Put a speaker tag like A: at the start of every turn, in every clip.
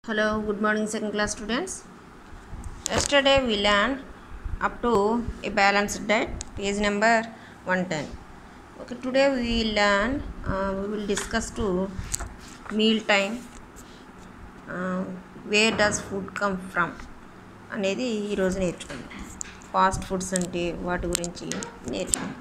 A: Hello, good morning, second class students. Yesterday we learned up to a balanced diet, page number 110. Okay, today we will learn, uh, we will discuss to meal time, uh, where does food come from అనేది ఈరోజు నేర్చుకుందాం fast foods అంటే వాటి గురించి నేర్చుకుందాం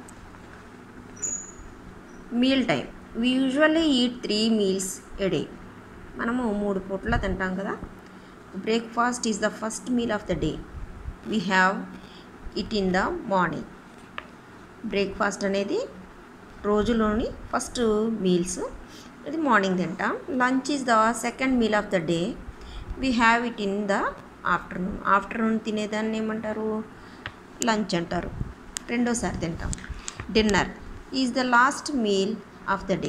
A: meal time we usually eat three meals a day మనము మూడు పూట్ల తింటాం కదా breakfast is the first meal of the day we have it in the morning breakfast అనేది రోజులోని ఫస్ట్ మీల్స్ ఇది మార్నింగ్ తింటాం lunch is the second meal of the day we have it in the afternoon afternoon తినేదాన్ని ఏమంటారు lunch అంటారు రెండోసారి తింటాం dinner is the last meal of the day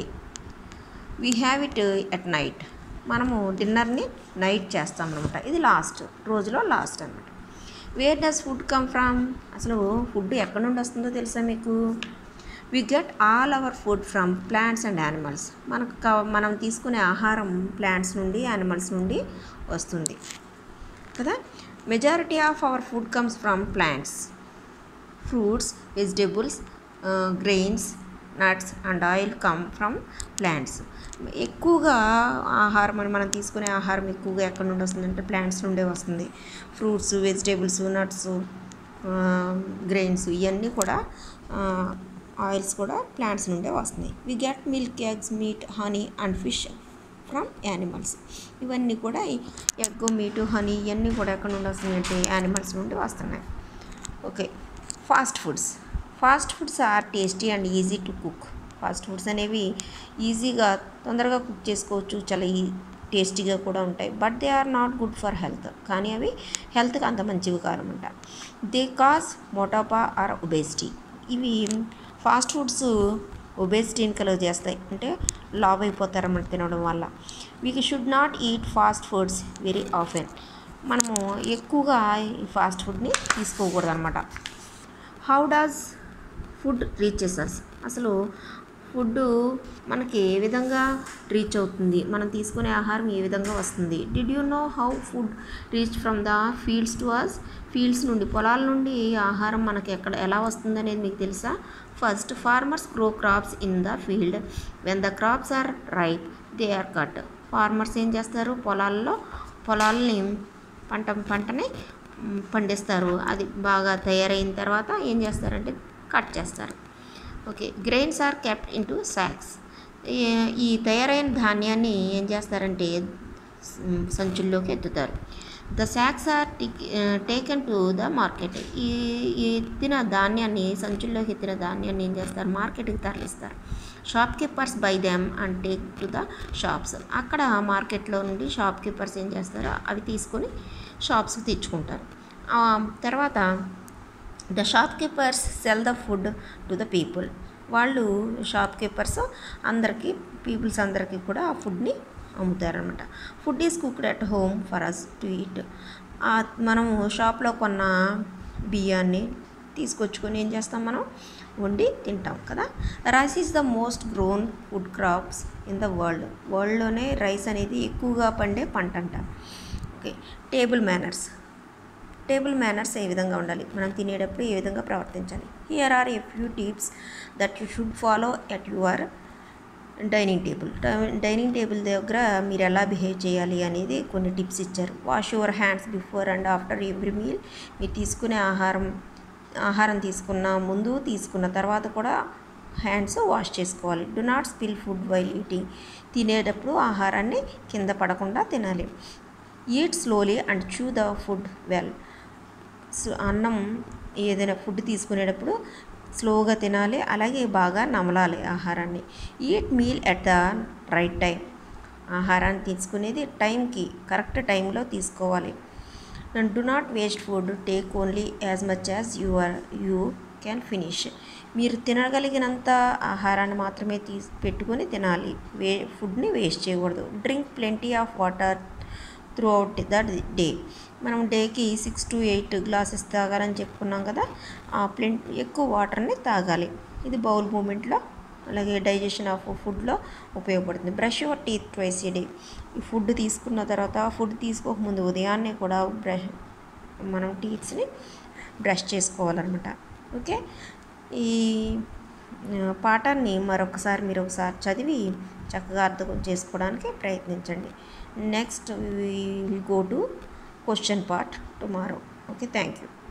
A: we have it at night మనము డిన్నర్ని night చేస్తాం అనమాట ఇది లాస్ట్ రోజులో లాస్ట్ అనమాట where does food come from అసలు ఫుడ్ ఎక్కడి నుండి వస్తుందో తెలుసా మీకు we get all our food from plants and animals మనకు కా- మనం తీసుకునే ఆహారం ప్లాంట్స్ నుండి యానిమల్స్ నుండి వస్తుంది కదా majority of our food comes from plants fruits vegetables grains nuts and oil come from plants ఎక్కువగా ఆహారం అని మనం తీసుకునే ఆహారం ఎక్కువగా ఎక్కడి నుండి వస్తుందంటే ప్లాంట్స్ నుండే వస్తుంది ఫ్రూట్స్ వెజిటేబుల్స్ నట్స్ గ్రెయిన్స్ ఇవన్నీ కూడా ఆయిల్స్ కూడా ప్లాంట్స్ నుండే వస్తున్నాయి we get milk eggs meat honey and fish from animals ఇవన్నీ కూడా ఎగ్ మీటు హనీ ఇవన్నీ కూడా ఎక్కడి నుండి వస్తున్నాయి అంటే యానిమల్స్ నుండి వస్తున్నాయి okay fast foods fast foods are tasty and easy to cook fast foods అనేవి ఈజీగా తొందరగా కుక్ చేసుకోవచ్చు చాలా ఈ టేస్టీగా కూడా ఉంటాయి but they are not good for health కానీ అవి హెల్త్కి అంత మంచివి కాదనమాట దే కాజ్ మోటాపా ఆర్ ఒబేసిటీ ఇవి ఫాస్ట్ ఫుడ్స్ ఒబేసిటీని కలుగ చేస్తాయి అంటే లావ్ అయిపోతారన్నమాట తినడం వల్ల వీకి should not eat fast foods very often మనము ఎక్కువగా ఈ ఫాస్ట్ ఫుడ్ని తీసుకోకూడదు అనమాట how does food reaches us అసలు ఫుడ్ మనకి ఏ విధంగా రీచ్ అవుతుంది మనం తీసుకునే ఆహారం ఏ విధంగా వస్తుంది did you know how food reach from the fields to us fields నుండి పొలాల నుండి ఆహారం మనకి ఎక్కడ ఎలా వస్తుంది అనేది మీకు తెలుసా first farmers grow crops in the field when the crops are ripe they are cut farmers ఏం చేస్తారు పొలాల్లో పొలాలని పంట పంటని మ్, పండిస్తారు అది బాగా తయారైన తర్వాత ఏం చేస్తారంటే కట్ చేస్తారు okay grains are kept into sacks ఈ తయారైన ధాన్యాన్ని ఏం చేస్తారంటే మ్, సంచుల్లోకి ఎత్తుతారు the sacks are taken to the market ఈ ఈ ఎత్తిన ధాన్యాన్ని సంచుల్లోకి ఎత్తిన ధాన్యాన్ని ఏం చేస్తారు మార్కెట్కి తరలిస్తారు shopkeepers buy them and take to the shops అక్కడ మార్కెట్లో నుండి షాప్ కీపర్స్ ఏం చేస్తారో అవి తీసుకొని షాప్స్కి తెచ్చుకుంటారు ఆ తర్వాత the shopkeepers sell the food to the people వాళ్ళు షాప్ కీపర్స్ అందరికీ పీపుల్స్ అందరికీ కూడా ఆ ఫుడ్ని అమ్ముతారనమాట food is cooked at home for us to eat మనము షాప్లో కొన్న బియ్యాన్ని తీసుకొచ్చుకొని ఏం చేస్తాం మనం వండి తింటాం కదా rice is the most grown food crops in the world వరల్డ్లోనే రైస్ అనేది ఎక్కువగా పండే పంట అంట okay table manners table manners ఏ విధంగా ఉండాలి మనం తినేటప్పుడు ఏ విధంగా ప్రవర్తించాలి here are a few tips that you should follow at your dining table dining table దగ్గర మీరు ఎలా బిహేవ్ చేయాలి అనేది కొన్ని టిప్స్ ఇచ్చారు wash your hands before and after every meal మీరు తీసుకునే ఆహారం ఆహారం తీసుకున్న ముందు తీసుకున్న తర్వాత కూడా హ్యాండ్స్ వాష్ చేసుకోవాలి do not spill food while eating తినేటప్పుడు ఆహారాన్ని కింద పడకుండా తినాలి eat slowly and chew the food well so అన్నం ఏదైనా ఫుడ్ తీసుకునేటప్పుడు స్లోగా తినాలి అలాగే బాగా నమలాలి ఆహారాన్ని eat meal at the right time ఆహారాన్ని తీసుకునేది టైంకి కరెక్ట్ టైంలో తీసుకోవాలి and do not waste food take only as much as you are you can finish మీరు తినగలిగినంత ఆహారాన్ని మాత్రమే తీసి పెట్టుకొని తినాలి వే ఫుడ్ని వేస్ట్ చేయకూడదు drink plenty of water throughout the day మనం డేకి సిక్స్ టు ఎయిట్ గ్లాసెస్ తాగాలని చెప్పుకున్నాం కదా ఆ ప్లెంట్ ఎక్కువ వాటర్ని తాగాలి ఇది బౌల్ మూమెంట్లో అలాగే డైజెషన్ ఆఫ్ ఫుడ్లో ఉపయోగపడుతుంది brush your teeth twice a day ఈ ఫుడ్ తీసుకున్న తర్వాత ఫుడ్ తీసుకోకముందు ఉదయాన్నే కూడా బ్రష్ మనం టీత్స్ని బ్రష్ చేసుకోవాలన్నమాట ఓకే ఈ ఆ, పాఠాన్ని మరొకసారి మీరు ఒకసారి చదివి చక్కగా అర్థం చేసుకోవడానికి ప్రయత్నించండి next will go to question part tomorrow okay thank you